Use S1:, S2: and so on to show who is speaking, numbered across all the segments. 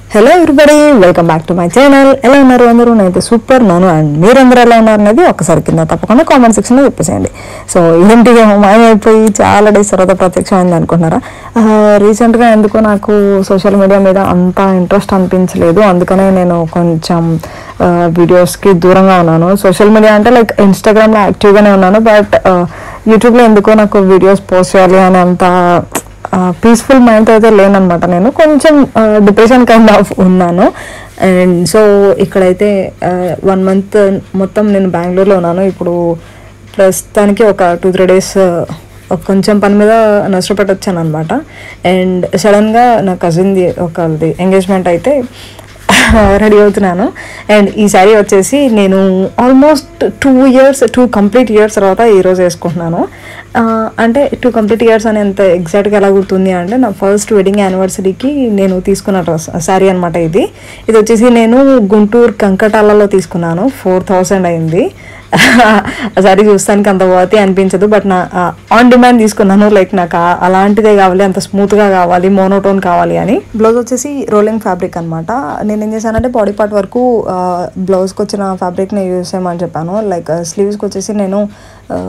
S1: Hello everybody welcome back to my channel ఎలా ఉన్నారు అందరూ నేనైతే సూపర్ నాను అండ్ మీరందరూ ఎలా ఉన్నారు అనేది ఒకసారి కింద తప్పకుండా కామెంట్ సెక్షన్లో చెప్పేసేయండి సో ఏంటి మాయమైపోయి చాలా డేస్ తర్వాత ప్రత్యక్షమైంది అనుకుంటున్నారా రీసెంట్గా ఎందుకో నాకు సోషల్ మీడియా మీద అంత ఇంట్రెస్ట్ అనిపించలేదు అందుకనే నేను కొంచెం వీడియోస్కి దూరంగా ఉన్నాను సోషల్ మీడియా అంటే లైక్ ఇన్స్టాగ్రామ్లో యాక్టివ్గానే ఉన్నాను బట్ యూట్యూబ్లో ఎందుకో నాకు వీడియోస్ పోస్ట్ చేయాలి అని అంత పీస్ఫుల్ మైండ్తో అయితే లేనమాట నేను కొంచెం డిప్రెషన్ కైండ్ ఆఫ్ ఉన్నాను అండ్ సో ఇక్కడైతే వన్ మంత్ మొత్తం నేను బెంగళూరులో ఉన్నాను ఇప్పుడు ప్రస్తుతానికి ఒక టూ త్రీ డేస్ కొంచెం పని మీద నష్టపెట్టి వచ్చాను అనమాట అండ్ సడన్గా నా కజిన్ది ఒకది ఎంగేజ్మెంట్ అయితే రెడీ అవుతున్నాను అండ్ ఈ శారీ వచ్చేసి నేను almost two years two complete years తర్వాత ఈరోజు వేసుకుంటున్నాను ఆ, అంటే టూ కంప్లీట్ ఇయర్స్ అని ఎంత ఎగ్జాక్ట్గా ఎలా గుర్తుంది అంటే నా ఫస్ట్ వెడ్డింగ్ యానివర్సరీకి నేను తీసుకున్న డ్రెస్ శారీ అనమాట ఇది ఇది వచ్చేసి నేను గుంటూరు కంకటాలలో తీసుకున్నాను ఫోర్ థౌసండ్ అయింది ఆ శారీ చూస్తానికి అంత వర్తి అనిపించదు బట్ నా ఆన్ డిమాండ్ తీసుకున్నాను లైక్ నాకు ఆ- అలాంటిదే కావాలి అంత స్మూత్గా కావాలి మోనోటోన్ కావాలి అని బ్లౌజ్ వచ్చేసి రోలింగ్ ఫ్యాబ్రిక్ అనమాట నేను ఏం చేశానంటే బాడీ పార్ట్ వరకు బ్లౌజ్కి వచ్చిన ఫ్యాబ్రిక్ని యూజ్ చేయమని చెప్పాను లైక్ స్లీవ్స్కి వచ్చేసి నేను ఆ,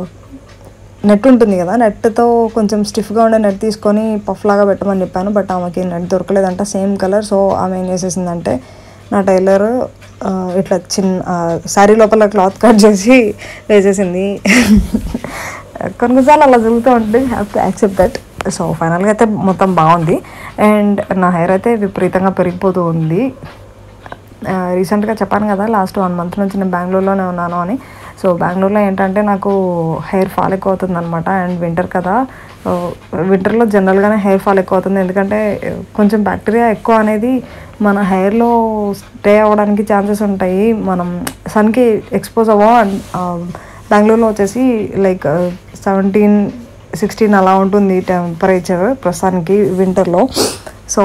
S1: నెట్ ఉంటుంది కదా నెట్తో కొంచెం స్టిఫ్గా ఉండే నెట్ తీసుకొని పఫ్ లాగా పెట్టమని చెప్పాను బట్ ఆమెకి నెట్ దొరకలేదంట సేమ్ కలర్ సో ఆమె ఏం చేసేసిందంటే నా టైలర్ ఇట్లా చిన్న శారీ లోపల క్లాత్ కట్ చేసి వేసేసింది కొన్నిసార్లు అలా జరుగుతూ ఉంటుంది have to accept that so ఫైనల్గా అయితే మొత్తం బాగుంది అండ్ నా హెయిర్ అయితే విపరీతంగా పెరిగిపోతూ ఉంది రీసెంట్గా చెప్పాను కదా లాస్ట్ వన్ మంత్ నుంచి నేను బెంగళూరులోనే ఉన్నాను అని సో బెంగళూరులో ఏంటంటే నాకు హెయిర్ ఫాల్ ఎక్కువ అవుతుంది అనమాట అండ్ వింటర్ కదా వింటర్లో జనరల్గానే హెయిర్ ఫాల్ ఎక్కువ అవుతుంది ఎందుకంటే ఆ, కొంచెం బ్యాక్టీరియా ఎక్కువ అనేది మన హెయిర్లో స్టే అవ్వడానికి ఛాన్సెస్ ఉంటాయి మనం సన్కి ఎక్స్పోజ్ అవ్వం అండ్ బెంగళూరులో వచ్చేసి లైక్ సెవెంటీన్ సిక్స్టీన్ అలా ఉంటుంది టెంపరేచర్ ప్రస్తుతానికి వింటర్లో సో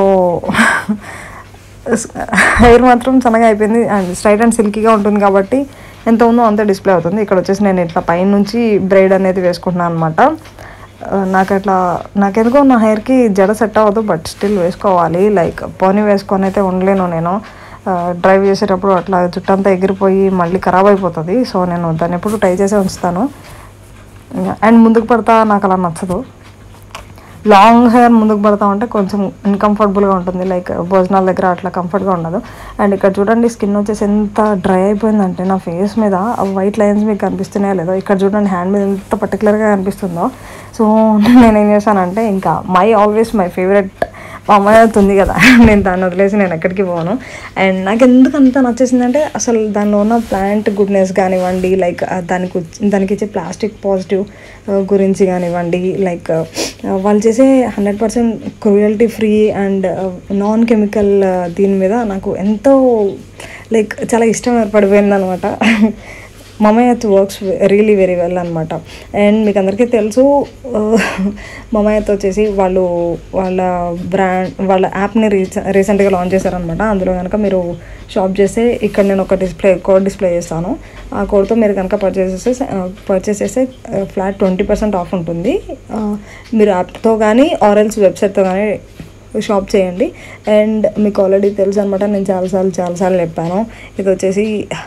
S1: హెయిర్ మాత్రం సన్నగా అయిపోయింది అండ్ స్ట్రైట్ అండ్ సిల్కీగా ఉంటుంది కాబట్టి ఎంత ఉందో అంతే డిస్ప్లే అవుతుంది ఇక్కడ వచ్చేసి నేను ఇట్లా పైన నుంచి బ్రైడ్ అనేది వేసుకుంటున్నాను అనమాట నాకు అట్లా నాకెందుకో నా హెయిర్కి జడ సెట్ అవ్వదు బట్ స్టిల్ వేసుకోవాలి లైక్ పోనీ వేసుకొని అయితే ఉండలేను నేను డ్రైవ్ చేసేటప్పుడు అట్లా జుట్టంతా ఎగిరిపోయి మళ్ళీ ఖరాబ్ అయిపోతుంది సో నేను దాన్ని ఎప్పుడు ట్రై చేసే ఉంచుతాను అండ్ ముందుకు పడతా నాకు అలా నచ్చదు లాంగ్ హెయిర్ ముందుకు పడతా ఉంటే కొంచెం అన్కంఫర్టబుల్గా ఉంటుంది లైక్ భోజనాల దగ్గర అట్లా కంఫర్ట్గా ఉండదు అండ్ ఇక్కడ చూడండి స్కిన్ వచ్చేసి ఎంత డ్రై అయిపోయిందంటే నా ఫేస్ మీద ఆ వైట్ లైన్స్ మీకు కనిపిస్తున్నాయో లేదో ఇక్కడ చూడండి హ్యాండ్ మీద ఎంత పర్టికులర్గా కనిపిస్తుందో సో నేను ఏం చేశానంటే ఇంకా మై ఆల్వేస్ మై ఫేవరెట్ మా అమ్మాయి అవుతుంది కదా నేను దాన్ని వదిలేసి నేను ఎక్కడికి పోను అండ్ నాకు ఎందుకు అంత నచ్చేసిందంటే అసలు దానిలో ఉన్న ప్లాంట్ గుడ్నెస్ కానివ్వండి లైక్ దానికి వచ్చి- దానికి ఇచ్చే ప్లాస్టిక్ పాజిటివ్ గురించి కానివ్వండి లైక్ వాళ్ళు చేసే hundred percent cruelty free and non chemical దీని మీద నాకు ఎంతో లైక్ చాలా ఇష్టం ఏర్పడిపోయింది అనమాట Mamaearth works really very well అనమాట అండ్ మీకు అందరికీ తెలుసు మమయత్ వచ్చేసి వాళ్ళు వాళ్ళ బ్రాండ్ వాళ్ళ యాప్ని రీసె రీసెంట్గా లాంచ్ చేశారనమాట అందులో కనుక మీరు షాప్ చేస్తే ఇక్కడ నేను ఒక డిస్ప్లే కోడ్ డిస్ప్లే చేస్తాను ఆ కోడ్తో మీరు కనుక పర్చేస్ చేస్తే పర్చేస్ చేస్తే ఫ్లాట్ ట్వంటీ పర్సెంట్ ఆఫ్ ఉంటుంది ఆ, మీరు యాప్తో కానీ ఆర్ఎల్స్ వెబ్సైట్తో కానీ షాప్ చేయండి అండ్ మీకు ఆల్రెడీ తెలుసు అనమాట నేను చాలాసార్లు చాలాసార్లు చెప్పాను ఇది వచ్చేసి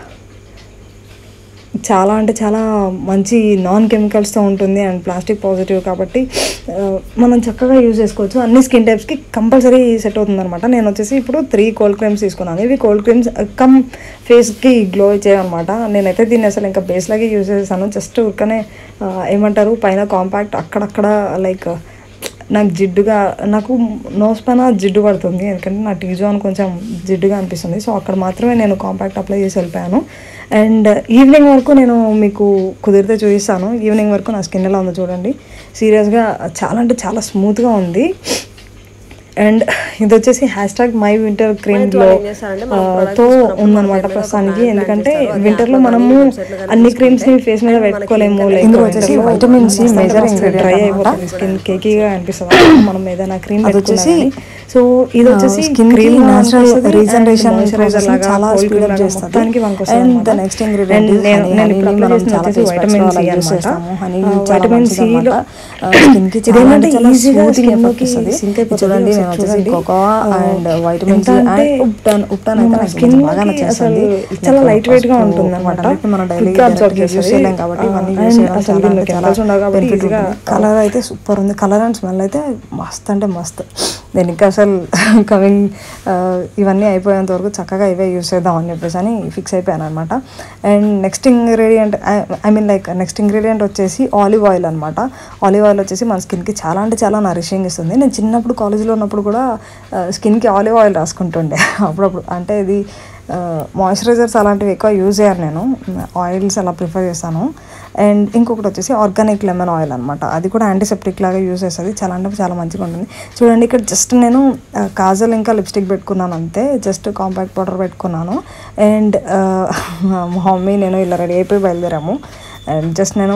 S1: చాలా అంటే చాలా మంచి నాన్ కెమికల్స్తో ఉంటుంది అండ్ ప్లాస్టిక్ పాజిటివ్ కాబట్టి ఆ, మనం చక్కగా యూజ్ చేసుకోవచ్చు అన్ని స్కిన్ టైప్స్కి కంపల్సరీ సెట్ అవుతుంది అనమాట నేను వచ్చేసి ఇప్పుడు త్రీ కోల్డ్ క్రీమ్స్ తీసుకున్నాను ఇవి కోల్డ్ క్రీమ్స్ కమ్ ఫేస్కి గ్లో ఇచ్చేయనమాట నేనైతే దీన్ని అసలు ఇంకా బేస్ లాగే యూజ్ చేశాను జస్ట్ ఊరికనే ఆ, ఏమంటారు పైన కాంపాక్ట్ అక్కడక్కడ లైక్ నాకు జిడ్డుగా నాకు నోస్ పైన జిడ్డు పడుతుంది ఎందుకంటే నా టీ జోన్ కొంచెం జిడ్డుగా అనిపిస్తుంది సో అక్కడ మాత్రమే నేను కాంపాక్ట్ అప్లై చేసి వెళ్ళిపోయాను అండ్ ఈవినింగ్ వరకు నేను మీకు కుదిరితే చూపిస్తాను ఈవినింగ్ వరకు నా స్కిన్ ఎలా ఉందో చూడండి సీరియస్గా చాలా అంటే చాలా స్మూత్గా ఉంది అండ్ ఇది వచ్చేసి hashtag my winter cream glow తో ఉందన్నమాట ప్రస్తుతానికి ఎందుకంటే వింటర్ లో మనము అన్ని క్రీమ్స్ ని ఫేస్ మీద పెట్టుకోలేము లైక్ వచ్చేసి వైటమిన్ సి మేజర్ డ్రై అయిపోతుంది స్కిన్ కేకీగా అనిపిస్తుంది మనం ఏదైనా క్రీమ్ వచ్చేసి
S2: సో ఇది వచ్చేసి
S1: స్కిన్ కి
S2: cream గా
S1: natural
S2: అనిపిస్తది
S1: regeneration
S2: and moisturizer
S1: process ని
S2: లాగా,
S1: చాలా
S2: cold
S1: speed
S2: cream
S1: up
S2: లాగా
S1: చేస్తది.
S2: మొత్తానికి పనికొస్తది
S1: And
S2: అన్నమాట.
S1: the next ingredient
S2: And
S1: is
S2: నేను
S1: honey.
S2: నేను
S1: Honey
S2: ఇప్పుడు
S1: ని
S2: apply
S1: మనం
S2: చేసిన
S1: చాలా
S2: వచ్చేసి
S1: face packs
S2: వైటమిన్
S1: లో
S2: సి
S1: అలా use
S2: అనమాట
S1: చేస్తాము. Honey చాలా
S2: వైటమిన్
S1: మంచిది
S2: సిలో
S1: అన్నమాట. Uh, skin కి చాలా
S2: ఇదేంటంటే
S1: అంటే చాలా
S2: ఈజీగా
S1: soothing
S2: స్కిన్
S1: effect
S2: లోకి
S1: ఇస్తది.
S2: సింక్ అయిపోతుంది
S1: చూడండి
S2: ఒకసారి
S1: నేను వచ్చేసి
S2: చూడండి.
S1: కోకో
S2: ఆ,
S1: అండ్ వైటమిన్
S2: ఎంత
S1: సి
S2: అంటే
S1: అండ్ ఉప్టాన్ ఉప్టాన్ అయితే
S2: మన
S1: నాకు
S2: skin
S1: కొంచెం బాగా
S2: కి
S1: నచ్చేస్తుంది
S2: అసలు చాలా లైట్ వెయిట్ గా ఉంటుంది అనమాట
S1: మనం డైలీ
S2: అబ్జర్వ్
S1: యూస్
S2: చేసేది
S1: చేయలేం కాబట్టి ఇవన్నీ యూస్
S2: అండ్
S1: చేయడం
S2: అసలు
S1: చాలా
S2: దీనిలో
S1: అంటే చాలా
S2: కెమికల్స్ ఉండవు కాబట్టి
S1: benefit
S2: ఈజీగా
S1: ఉంటుంది. కలర్ అయితే సూపర్ ఉంది కలర్ అండ్ స్మెల్ అయితే మస్త్ అంటే మస్త్ నేను ఇంకా అసలు కమింగ్ ఇవన్నీ అయిపోయేంత వరకు చక్కగా ఇవే యూస్ చేద్దాం అని చెప్పేసి అని ఫిక్స్ అయిపోయాను అనమాట and next ingredient I mean like next ingredient వచ్చేసి ఆలివ్ ఆయిల్ అనమాట ఆలివ్ ఆయిల్ వచ్చేసి మన స్కిన్కి చాలా అంటే చాలా నరిషింగ్ ఇస్తుంది నేను చిన్నప్పుడు కాలేజ్లో ఉన్నప్పుడు కూడా స్కిన్కి ఆలివ్ ఆయిల్ రాసుకుంటుండే అప్పుడప్పుడు అంటే ఇది మాయిశ్చరైజర్స్ అలాంటివి ఎక్కువ యూజ్ చేయను నేను ఆయిల్స్ అలా ప్రిఫర్ చేస్తాను అండ్ ఇంకొకటి వచ్చేసి ఆర్గానిక్ లెమన్ ఆయిల్ అనమాట అది కూడా యాంటీసెప్టిక్ లాగా యూజ్ చేస్తుంది చాలా అంటే చాలా మంచిగా ఉంటుంది చూడండి ఇక్కడ జస్ట్ నేను ఆ, కాజల్ ఇంకా లిప్స్టిక్ పెట్టుకున్నాను అంతే జస్ట్ కాంపాక్ట్ పౌడర్ పెట్టుకున్నాను అండ్ మా మమ్మీ నేను ఇలా రెడీ అయిపోయి బయలుదేరాము అండ్ జస్ట్ నేను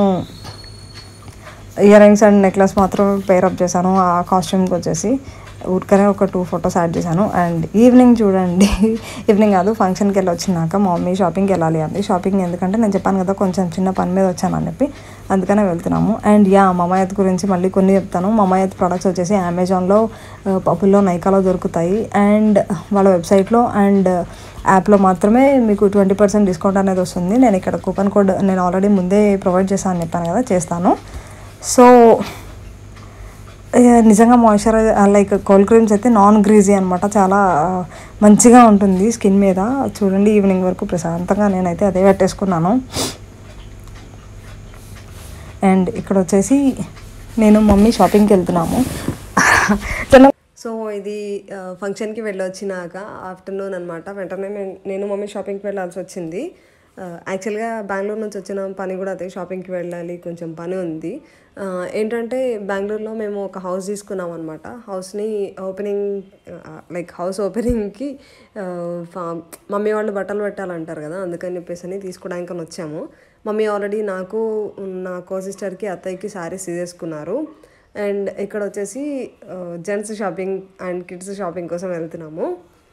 S1: ఇయర్ రింగ్స్ అండ్ నెక్లెస్ మాత్రం పేరప్ చేశాను ఆ కాస్ట్యూమ్కి వచ్చేసి ఊరికనే ఒక టూ ఫొటోస్ యాడ్ చేశాను అండ్ ఈవినింగ్ చూడండి ఈవినింగ్ కాదు ఫంక్షన్కి వెళ్ళి వచ్చినాక మా మమ్మీ షాపింగ్కి వెళ్ళాలి అంది షాపింగ్ ఎందుకంటే నేను చెప్పాను కదా కొంచెం చిన్న పని మీద వచ్చాను అని చెప్పి అందుకనే వెళ్తున్నాము అండ్ యా మమాయత్ గురించి మళ్ళీ కొన్ని చెప్తాను మమాయత్ ప్రొడక్ట్స్ వచ్చేసి అమెజాన్లో పప్పుల్లో నైకాలో దొరుకుతాయి అండ్ వాళ్ళ వెబ్సైట్లో అండ్ యాప్లో మాత్రమే మీకు ట్వంటీ పర్సెంట్ డిస్కౌంట్ అనేది వస్తుంది నేను ఇక్కడ కూపన్ కోడ్ నేను ఆల్రెడీ ముందే ప్రొవైడ్ చేశాను అని చెప్పాను కదా చేస్తాను సో ఏ, నిజంగా మాయిశ్చరైజర్ లైక్ కోల్డ్ క్రీమ్స్ అయితే నాన్ గ్రీజీ అనమాట చాలా ఆ, మంచిగా ఉంటుంది స్కిన్ మీద చూడండి ఈవినింగ్ వరకు ప్రశాంతంగా నేనైతే అదే పెట్టేసుకున్నాను అండ్ ఇక్కడ వచ్చేసి నేను మమ్మీ షాపింగ్కి వెళ్తున్నాము చిన్న
S3: సో ఇది ఆ, ఫంక్షన్కి వెళ్ళొచ్చినాక ఆఫ్టర్నూన్ అనమాట వెంటనే నేను- నేను మమ్మీ షాపింగ్కి వెళ్ళాల్సి వచ్చింది ఆ, యాక్చువల్గా బెంగళూరు నుంచి వచ్చిన పని కూడా అదే షాపింగ్కి వెళ్ళాలి కొంచెం పని ఉంది ఆ, ఏంటంటే బెంగళూరులో మేము ఒక హౌస్ తీసుకున్నాం అనమాట హౌస్ని ఓపెనింగ్ లైక్ హౌస్ ఓపెనింగ్కి మమ్మీ వాళ్ళు బట్టలు పెట్టాలంటారు కదా అందుకని చెప్పేసి అని తీసుకోవడానికి అని వచ్చాము మమ్మీ ఆల్రెడీ నాకు నా కో సిస్టర్కి అత్తయ్యకి శారీస్ తీసేసుకున్నారు అండ్ ఇక్కడ వచ్చేసి gents shopping and kids shopping కోసం వెళ్తున్నాము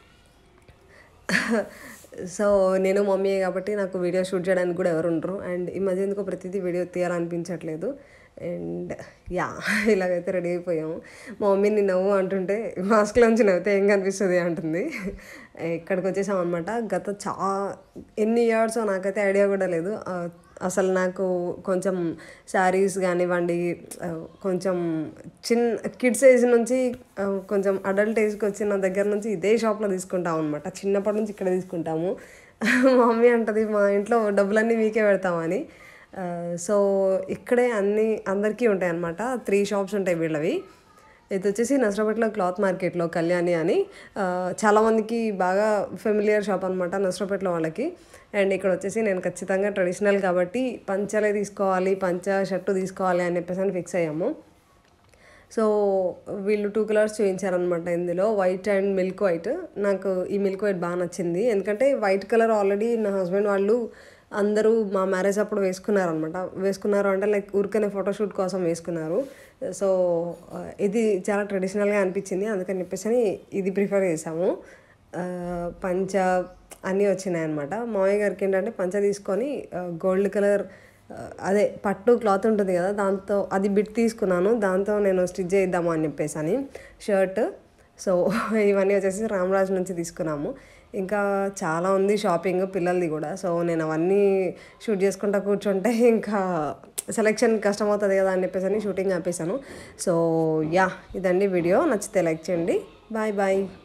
S3: సో నేను మమ్మీ కాబట్టి నాకు వీడియో షూట్ చేయడానికి కూడా ఎవరు ఉండరు అండ్ ఈ మధ్య ఎందుకో ప్రతిదీ వీడియో తీయాలనిపించట్లేదు అండ్ యా ఇలాగైతే రెడీ అయిపోయాము మా మమ్మీ నీ నవ్వు అంటుంటే మాస్క్లోంచి నవ్వుతే ఏం కనిపిస్తుంది అంటుంది ఇక్కడికి వచ్చేసాం అనమాట గత చా ఎన్ని ఇయర్స్ నాకైతే ఐడియా కూడా లేదు ఆ, అసలు నాకు కొంచెం శారీస్ కానివ్వండి ఆ, కొంచెం చిన్న కిడ్స్ ఏజ్ నుంచి ఆ, కొంచెం అడల్ట్ ఏజ్కి వచ్చిన దగ్గర నుంచి ఇదే షాప్లో తీసుకుంటాం అనమాట చిన్నప్పటి నుంచి ఇక్కడ తీసుకుంటాము మా మమ్మీ అంటది మా ఇంట్లో డబ్బులన్నీ మీకే పెడతామని ఆ, సో ఇక్కడే అన్ని అందరికీ ఉంటాయి అనమాట త్రీ షాప్స్ ఉంటాయి వీళ్ళవి ఇది వచ్చేసి నసరాపేటలో క్లాత్ మార్కెట్లో కళ్యాణి అని ఆ, చాలామందికి బాగా ఫెమిలియర్ షాప్ అనమాట నసరాపేటలో వాళ్ళకి అండ్ ఇక్కడ వచ్చేసి నేను ఖచ్చితంగా ట్రెడిషనల్ కాబట్టి పంచలే తీసుకోవాలి పంచ షర్టు తీసుకోవాలి అని చెప్పేసి అని ఫిక్స్ అయ్యాము సో వీళ్ళు టూ కలర్స్ చూపించారనమాట ఇందులో వైట్ అండ్ మిల్క్ వైట్ నాకు ఈ మిల్క్ వైట్ బాగా నచ్చింది ఎందుకంటే వైట్ కలర్ ఆల్రెడీ నా హస్బెండ్ వాళ్ళు అందరూ మా మ్యారేజ్ అప్పుడు వేసుకున్నారు అనమాట వేసుకున్నారు అంటే లైక్ ఊరికనే ఫోటోషూట్ కోసం వేసుకున్నారు సో ఆ, ఇది చాలా ట్రెడిషనల్గా అనిపించింది అందుకని చెప్పేసి అని ఇది ప్రిఫర్ చేసాము ఆ, పంచ అన్నీ వచ్చినాయి అనమాట మామయ్య గారికి ఏంటంటే పంచ తీసుకొని గోల్డ్ కలర్ అదే పట్టు క్లాత్ ఉంటుంది కదా దాంతో అది బిట్ తీసుకున్నాను దాంతో నేను స్టిచ్ చేద్దాము అని చెప్పేసి అని షర్ట్ సో ఇవన్నీ వచ్చేసి రామరాజ్ నుంచి తీసుకున్నాము ఇంకా చాలా ఉంది షాపింగ్ పిల్లలది కూడా సో నేను అవన్నీ షూట్ చేసుకుంటా కూర్చుంటే ఇంకా సెలెక్షన్ కష్టమవుతుంది కదా అని చెప్పేసి అని షూటింగ్ ఆపేసాను సో యా ఇదండి వీడియో నచ్చితే లైక్ చేయండి బాయ్ బాయ్